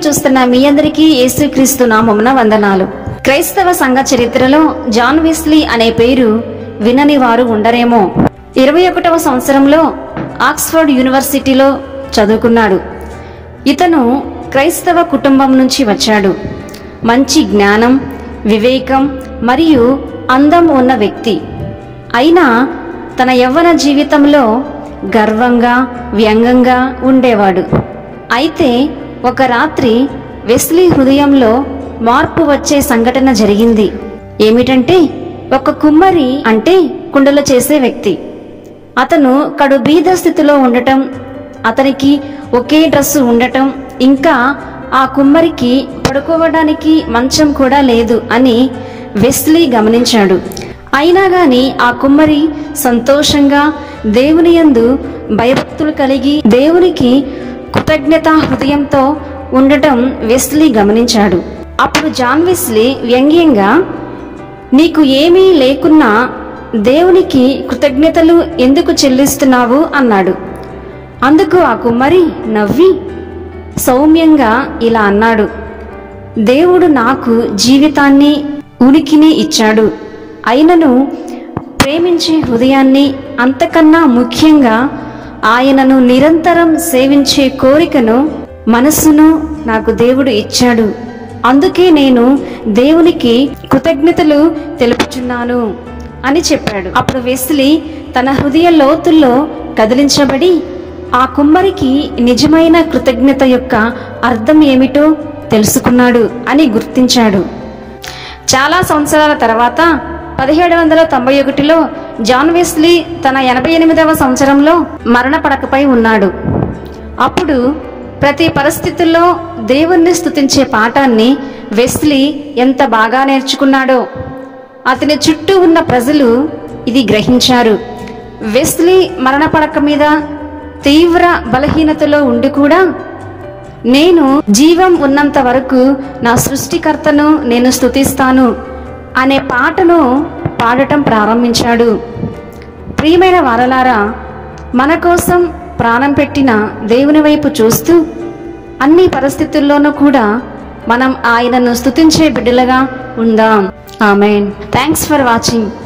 చూస్తున్న మీ అందరికీ యేసుక్రీస్తు నామమున వందనాలు క్రైస్తవ సంఘ చరిత్రలో జాన్ వెస్లీ అనే పేరు వినని వారు ఉండరేమో ఇరవై ఒకటవ సంవత్సరంలో ఆక్స్ఫర్డ్ యూనివర్సిటీలో చదువుకున్నాడు ఇతను క్రైస్తవ కుటుంబం నుంచి వచ్చాడు మంచి జ్ఞానం వివేకం మరియు అందం ఉన్న వ్యక్తి అయినా తన యవ్వన జీవితంలో గర్వంగా వ్యంగ్యంగా ఉండేవాడు అయితే ఒక రాత్రి వెస్లీ హృదయంలో మార్పు వచ్చే సంఘటన జరిగింది ఏమిటంటే ఒక కుమ్మరి అంటే కుండలు చేసే వ్యక్తి అతను కడు బీద స్థితిలో ఉండటం అతనికి ఒకే డ్రెస్సు ఉండటం ఇంకా ఆ కుమ్మరికి పడుకోవడానికి మంచం కూడా లేదు అని వెస్లీ గమనించాడు అయినా గాని ఆ కుమ్మరి సంతోషంగా దేవుని యందు భయభక్తులు కలిగి దేవునికి కృతజ్ఞత హృదయంతో ఉండటం వెస్లీ గమనించాడు అప్పుడు జాన్ వెస్లీ వ్యంగ్యంగా నీకు ఏమీ లేకున్నా దేవునికి కృతజ్ఞతలు ఎందుకు చెల్లిస్తున్నావు అన్నాడు అందుకు ఆ కుమ్మరి నవ్వి సౌమ్యంగా ఇలా అన్నాడు దేవుడు నాకు జీవితాన్ని ఉనికిని ఇచ్చాడు అయినను ప్రేమించే హృదయాన్ని అంతకన్నా ముఖ్యంగా ఆయనను నిరంతరం సేవించే కోరికను మనస్సును నాకు దేవుడు ఇచ్చాడు అందుకే నేను దేవునికి కృతజ్ఞతలు తెలుపుచున్నాను అని చెప్పాడు అప్పుడు వెస్లీ తన హృదయ లోతుల్లో కదిలించబడి ఆ కుమ్మరికి నిజమైన కృతజ్ఞత యొక్క అర్థం ఏమిటో తెలుసుకున్నాడు అని గుర్తించాడు చాలా సంవత్సరాల తర్వాత పదిహేడు వందల తొంభై ఒకటిలో జాన్ వెస్లీ తన ఎనభై ఎనిమిదవ సంవత్సరంలో మరణ పడకపై ఉన్నాడు అప్పుడు ప్రతి పరిస్థితుల్లో దేవుణ్ణి స్తుతించే పాఠాన్ని వెస్లీ ఎంత బాగా నేర్చుకున్నాడో అతని చుట్టూ ఉన్న ప్రజలు ఇది గ్రహించారు వెస్లీ మరణ పడక మీద తీవ్ర బలహీనతలో ఉండి కూడా నేను జీవం ఉన్నంత వరకు నా సృష్టికర్తను నేను స్తుతిస్తాను అనే పాటను పాడటం ప్రారంభించాడు ప్రియమైన వారలారా మన కోసం ప్రాణం పెట్టిన దేవుని వైపు చూస్తూ అన్ని పరిస్థితుల్లోనూ కూడా మనం ఆయనను స్తుతించే బిడ్డలుగా ఉందాం ఆమెన్ థ్యాంక్స్ ఫర్ వాచింగ్